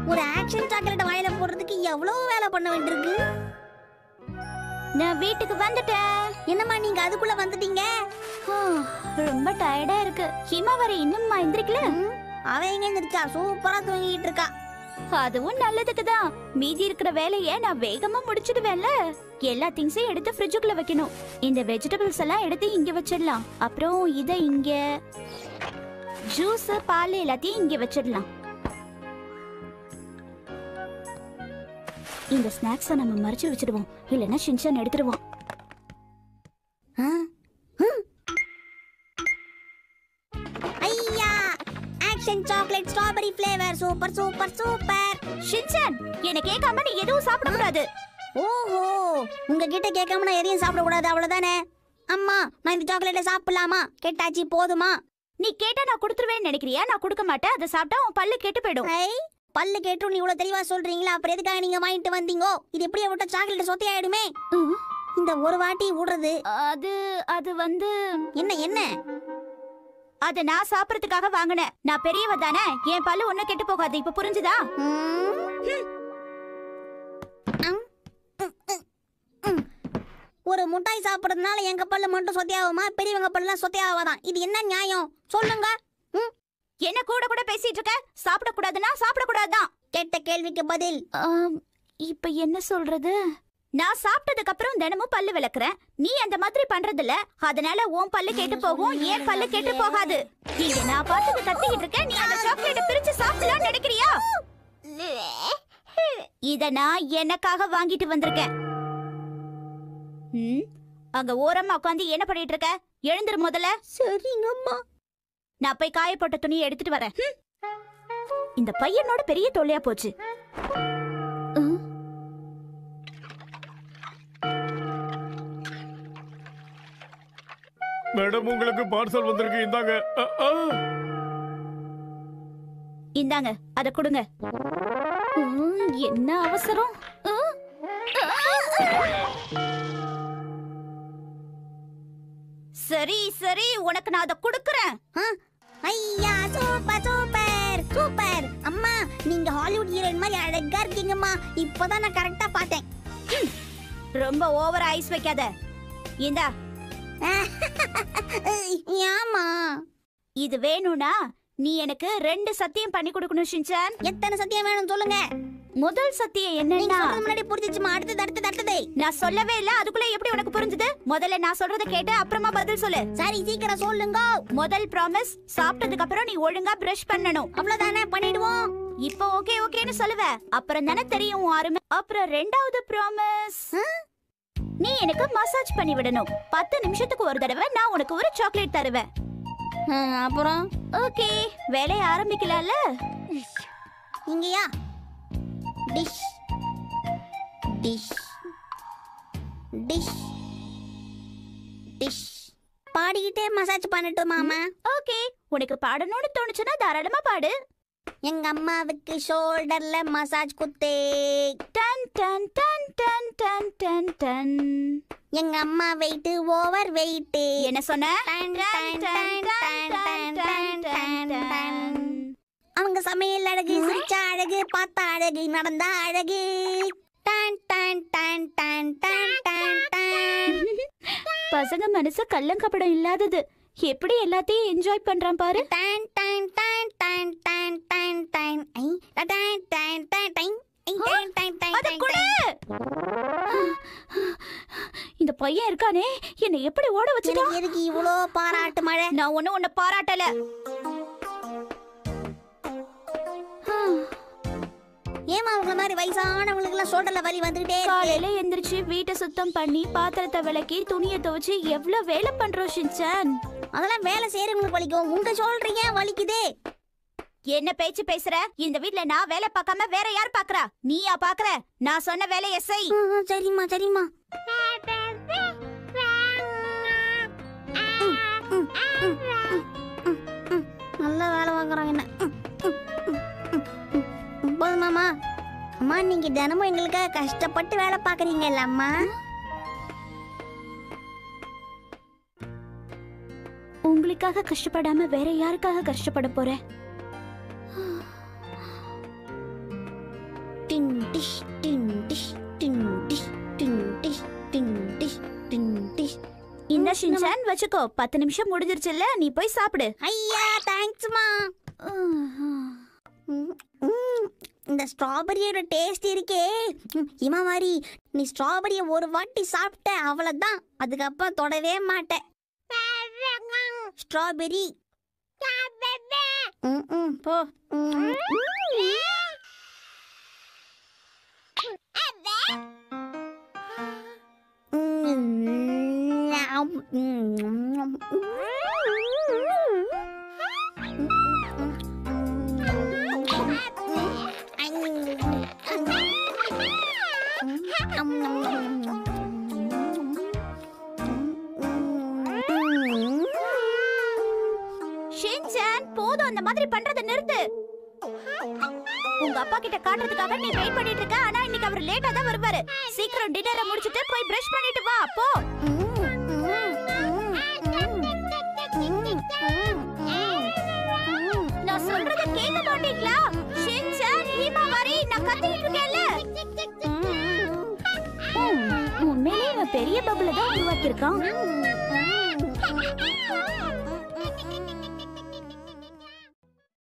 ஒரு action chocolate வாயில போடுறதுக்கு எவ்வளவு வேலை பண்ண வேண்டியிருக்கு நான் வீட்டுக்கு வந்துட்டேன் என்னம்மா நீங்க அதுக்குள்ள வந்துட்டீங்க ஆ, ரொம்ப டயர்டா இருக்கு ஹிமாவரி இன்னும் எந்திரிக்கல ம், அவ எங்க இருந்துச்சா சூப்பரா தூங்கிட்டு இருக்கா அதுவும் நல்லதுக்கு தான் மீதி இருக்கிற வேலைய நான் வேகமா முடிச்சிடுவேன்ல எல்லா திங்ஸையும் எடுத்து ஃப்ரிட்ஜுக்குள்ள வைக்கணும் இந்த வெஜிடபிள்ஸ் எல்லாம் எடுத்து இங்க வச்சிடலாம் அப்புறம் இத இங்க ஜூஸ் பால் எல்லாத்தையும் இங்க வச்சிடலாம் இந்த ஸ்நாக்ஸை நம்ம மறைச்சு வச்சிடுவோம் இல்லைன்னா ஷின்சான் எடுத்துடுவான் ஆ? ம். ஐயா action chocolate strawberry flavour super super super Shinchan என்ன கேட்காம நீ எதுவும் சாப்பிடக்கூடாது ஓஹோ உங்ககிட்ட கேட்காம நான் எதையும் சாப்பிடக்கூடாது அவ்வளவுதானே அம்மா நான் இந்த சாக்லேட்டை சாப்பிடலாமா கேட்டாச்சு போதுமா நீ கேட்டா நான் கொடுத்துருவேன்னு நினைக்கிறியா நான் கொடுக்க மாட்டேன் அதை சாப்பிட்டா உன் பல்லு கெட்டு போயிடும் ஐ பல்லு கேட்டும் நீ இவ்வளவு தெளிவா சொல்றீங்களா அப்புறம் எதுக்காக நீங்க வாங்கிட்டு வந்தீங்கோ இது எப்படியே விட்ட சாக்லேட் சொத்தி ஆயிடுமே ம். இந்த ஒரு வாட்டி விடுறது அது அது வந்து என்ன என்ன அத நான் சாப்பிடறதுக்காக வாங்கினேன் நான் பெரியவ தானே என் பல்லு ஒண்ணு கெட்டு போகாது இப்ப புரிஞ்சுதா ம். அம். ம், ம், ம். ஒரு முட்டாய் சாப்பிடுறதுனால எங்க பல்லு மட்டும் சொத்தியாகுமா பெரியவங்க பல்லுலாம் சொத்தியாவாதான் இது என்ன நியாயம் சொல்லுங்க ம். என்ன கூட கூட பேசிட்டு இருக்க சாப்பிட கூடாதுன்னா சாப்பிட கூடாதுதான் கேட்ட கேள்விக்கு பதில் இப்ப என்ன சொல்றது நான் சாப்பிட்டதுக்கு அப்புறம் தினமும் பல்லு விளக்குறேன் நீ அந்த மாதிரி பண்றது இல்ல அதனால உன் பல்லு கெட்டு போகும் ஏன் பல்லு கெட்டு போகாது இங்க நான் பாட்டுக்கு கத்திக்கிட்டு இருக்கேன் நீ அந்த சாக்லேட்டை பிரிச்சு சாப்பிடலாம்னு நினைக்கிறியா இத நான் எனக்காக வாங்கிட்டு வந்திருக்கேன் ம், அங்க ஓரமா உட்காந்து என்ன பண்ணிட்டு இருக்க எழுந்துரு முதல்ல சரிங்கம்மா நான் போய் காய போட்ட துணியை எடுத்துட்டு வரேன் ம். இந்த பையனோட பெரிய தொல்லையா போச்சு ம். மேடம் உங்களுக்கு பார்சல் வந்திருக்கு இந்தாங்க அ, ஆ. இந்தாங்க அத கொடுங்க ம், என்ன அவசரம் ம். சரி சரி உனக்கு நான் அத கொடுக்கறேன் ஆ, ஐயா சூப்பர் சூப்பர் சூப்பர் அம்மா நீங்க ஹாலிவுட் ஹீரோயின் மாதிரி அழகா இருக்கீங்கம்மா இப்போதான் நான் கரெக்டா பார்த்தேன் ரொம்ப ஓவர் ஐஸ் வைக்காத இந்தா ஏமா இது வேணும்னா நீ எனக்கு ரெண்டு சத்தியம் பண்ணி கொடுக்கணும் ஷின்சான் எத்தனை சத்தியம் வேணும் சொல்லுங்க முதல் சத்தியம் நீங்க என்னன்னா சொல்றது முன்னாடி புரிஞ்சிச்சுமா அடுத்தது அடுத்தது அடுத்தது நான் சொல்லவே இல்ல அதுக்குள்ள எப்படி உனக்கு புரிஞ்சுது முதல்ல நான் சொல்றத கேட்டு அப்புறமா பதில் சொல்லு சரி சீக்கிரம் சொல்லுங்க முதல் ப்ராமிஸ் சாப்பிட்டதுக்கு அப்புறம் நீ ஒழுங்கா பிரஷ் பண்ணணும் அவ்வளவுதானே பண்ணிடுவோம் இப்போ ஓகே ஓகேன்னு சொல்லுவ அப்புறம் தானே தெரியும் உன் அருமை அப்புறம் ரெண்டாவது ப்ராமிஸ் நீ எனக்கு மசாஜ் பண்ணி விடணும் பத்து நிமிஷத்துக்கு ஒரு தடவை நான் உனக்கு ஒரு சாக்லேட் தருவேன் ஆ, அப்புறம் ஓகே வேலைய ஆரம்பிக்கலாம்ல இங்கயா டிஷ் டிஷ் டிஷ் டிஷ் பாடிக்கிட்டே மசாஜ் பண்ணட்டும் மாமா ஓகே உனக்கு பாடணும்னு தோணுச்சுன்னா தாராளமா பாடு எங்க அம்மாவுக்கு ஷோல்டர்ல மசாஜ் குத்தே டன் டன் டன் டன் டன் டன் டன் எங்க அம்மா வெயிட் ஓவர் வெயிட் என்ன சொன்ன டன், டன், டன், டன், டன், டன், டன், டன். டன். அவங்க சமையல் அழகு சிரிச்சா அழகு பார்த்தா அழகு நடந்தா அழகு டன் டன் டன் டன் டன் டன் டன் பசங்க மனசு கள்ளங்கப்படம் இல்லாதது எப்படி எல்லாத்தையும் என்ஜாய் பண்றான் பாரு டன் டன் டன் டன் டன் டன் டன் ஐ டன் டன் டன் டன் ஐ டன் டன் டன் அத டன் கொடு இந்த பையன் இருக்கானே என்னை எப்படி ஓட வச்சுட்டான் எனக்கு எதுக்கு இவ்வளோ பாராட்டு மழை நான் ஒண்ணு உன்னை பாராட்டல ஏமா உங்கள மாதிரி வயசானவங்களுக்கு எல்லாம் ஷோல்டர்ல வலி வந்துகிட்டே இருக்கு காலையில எந்திரிச்சு வீட்டை சுத்தம் பண்ணி பாத்திரத்தை விளக்கி துணியை துவைச்சு எவ்வளவு வேலை பண்றோம் ஷின்சான் அதெல்லாம் வேலை செய்யறவங்களுக்கு வலிக்கும் உங்க ஷோல்டர் ஏன் வலிக்குதே என்ன பேச்சு பேசுற இந்த வீட்ல நான் வேலை பார்க்காம வேற யார் பாக்குறா நீயா பாக்குற நான் சொன்ன வேலையை செய் ஆ, ஆ, சரிம்மா சரிம்மா ம், ம், ம், ம், ம், ம். நல்ல வேலை வாங்குறாங்க என்ன ம், ம், ம், ம், ம், ம். போதுமாம்மா அம்மா நீங்க தினமும் எங்களுக்காக கஷ்டப்பட்டு வேலை பாக்குறீங்கல்ல அம்மா உங்களுக்காக கஷ்டப்படாம வேற யாருக்காக கஷ்டப்பட போறேன் டின் டிஷ் டின் டிஷ் டின் டிஷ் டின் டிஷ் டின் டிஷ் டின் டிஷ் இந்த ஷின்சான் வச்சுக்கோ பத்து நிமிஷம் முடிஞ்சிருச்சுல்ல நீ போய் சாப்பிடு ஐயா தேங்க்ஸ்மா இந்த ஸ்ட்ராபெரியோட டேஸ்ட் இருக்கே ம், இவன் மாதிரி நீ ஸ்ட்ராபெரியை ஒரு வாட்டி சாப்பிட்ட அவ்வளவுதான் அதுக்கப்புறம் தொடவே மாட்டேன் ஸ்ட்ராபெரி ம், ம், போ ம். ம், ஆம், ம், ஷின்சான் போதும் அந்த மாதிரி பண்றத நிறுத்து உங்க அப்பா கிட்ட காட்டுறதுக்காக நீ வெயிட் பண்ணிட்டு இருக்க ஆனா இன்னைக்கு அவர் லேட்டா தான் வருவாரு சீக்கிரம் டின்னரை முடிச்சிட்டு போய் பிரஷ் பண்ணிட்டு வா போ நான் சொல்றத கேட்க மாட்டீங்களா ஷின்சான் ஹீமா வரி நான் கத்திட்டு இருக்கேன்ல உண்மையிலேயே இவன் பெரிய பபுல தான் உருவாக்கியிருக்கான்